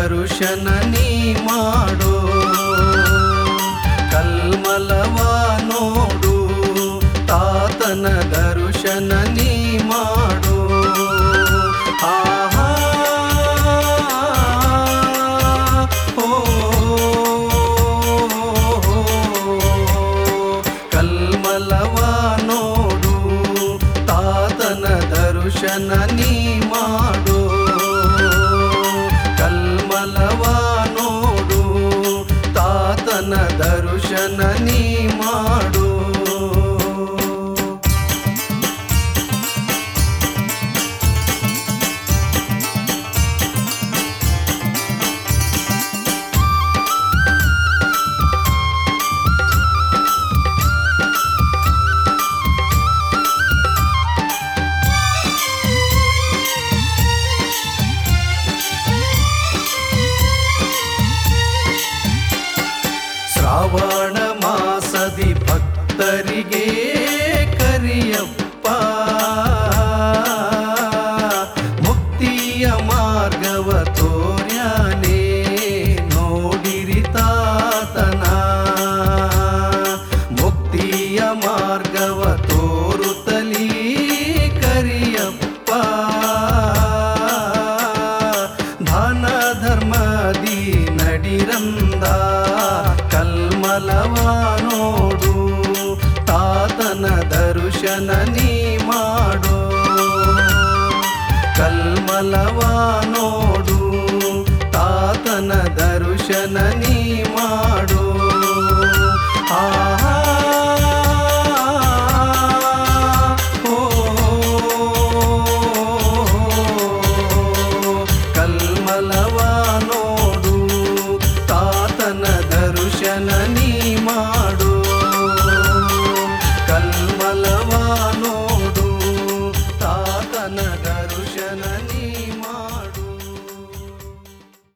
ದರ್ಶನ ನೀ ಮಾಡೋ ಕಲ್ಮಲವ ನೋಡು ತಾತನ ದರ್ಶನ ನೀ ಮಾಡೋ ಆಹಾ ಓ ಕಲ್ಮಲವ ನೋಡು ತಾತನ ದರ್ಶನ ನೀ ಮಾಡು ಕಲ್ಮಲವ ನೋಡು ತಾತನ ದರ್ಶನ ನೀ ಮಾಡು ಶ್ರಾವಣ ಮಾಸದಿ ಭಕ್ತರಿಗೆ ಕರಿಯಪ್ಪ ಮುಕ್ತಿಯ ಮಾರ್ಗವ ತೋರ್ಯಾನೆ ನೋಡಿರಿ ತಾತನ ಮುಕ್ತಿಯ ಮಾರ್ಗವ ತೋರುತ್ತಲೀ ಕರಿಯಪ್ಪ ದಾನ ಧರ್ಮದಿ ನಡಿರಂದ ಕಲ್ಮಲವ ನೋಡು ತಾತನ ದರ್ಶನ ನೀ ಮಾಡೋ ಕಲ್ಮಲವ ನೋಡು ತಾತನ ದರ್ಶನ ನೀ ಮಾಡೋ ಆಹಾ ಓ ಕಲ್ಮಲವ ನೋಡು ತಾತನ ದರ್ಶನ ನೀ ಮಾಡು